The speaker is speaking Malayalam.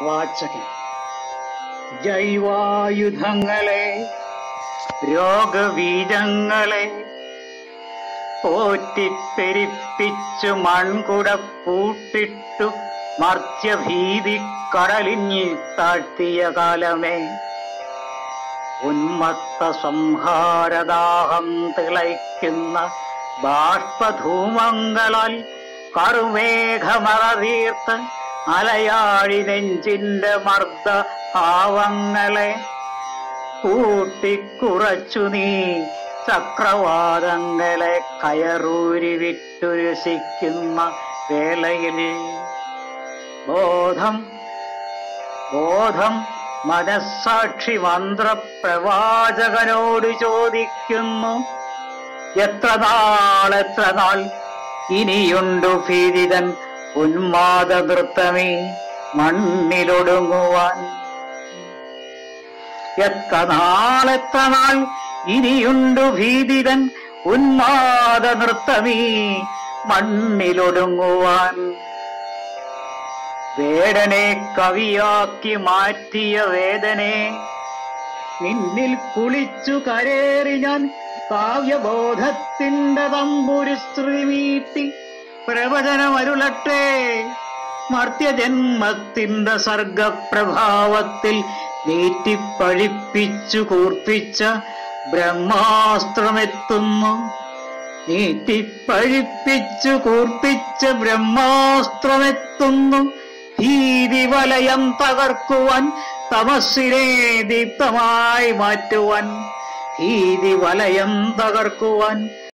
വാചകൻ ജൈവായുധങ്ങളെ രോഗബീജങ്ങളെ പോറ്റിപ്പെരിപ്പിച്ചു മൺകുട പൂട്ടിട്ടു മർത്യഭീതി കടലിഞ്ഞി താഴ്ത്തിയ കാലമേ ഉന്മത്ത സംഹാരദാഹം തിളയ്ക്കുന്ന ബാഷ്പധൂമങ്ങളാൽ കറുമേഘമറതീർത്ത് അലയാഴി നെഞ്ചിന്റെ മർദ്ദ ഭാവങ്ങളെ കൂട്ടിക്കുറച്ചു നീ ചക്രവാദങ്ങളെ കയറൂരി വിട്ടുരസിക്കുന്ന വേളയിൽ ബോധം ബോധം മനസ്സാക്ഷി മന്ത്രപ്രവാചകനോട് ചോദിക്കുന്നു എത്ര നാൾ എത്ര നാൾ ഇനിയുണ്ടു ഭീതിതൻ ഉന്മാദ നൃത്തമേ മണ്ണിലൊടുങ്ങുവാൻ എത്ര നാൾ എത്ര നാൾ ഇനിയുണ്ടു ഭീതിതൻ ഉന്മാദ നൃത്തമേ മണ്ണിലൊടുങ്ങുവാൻ വേടനെ കവിയാക്കി മാറ്റിയ വേദനെ നിന്നിൽ കുളിച്ചു കരേറി ഞാൻ കാവ്യബോധത്തിന്റെ തമ്പുരു ശ്രീമീട്ടി പ്രവചനമരുളട്ടെ മർത്യജന്മത്തിന്റെ സർഗപ്രഭാവത്തിൽ നീറ്റിപ്പഴിപ്പിച്ചു കൂർപ്പിച്ച ബ്രഹ്മാസ്ത്രമെത്തുന്നു നീറ്റിപ്പഴിപ്പിച്ചു കൂർപ്പിച്ച ബ്രഹ്മാസ്ത്രമെത്തുന്നു ഭീതി വലയം തകർക്കുവാൻ തമസ്സിനെ ദീപ്തമായി മാറ്റുവാൻ ഭീതി വലയം തകർക്കുവാൻ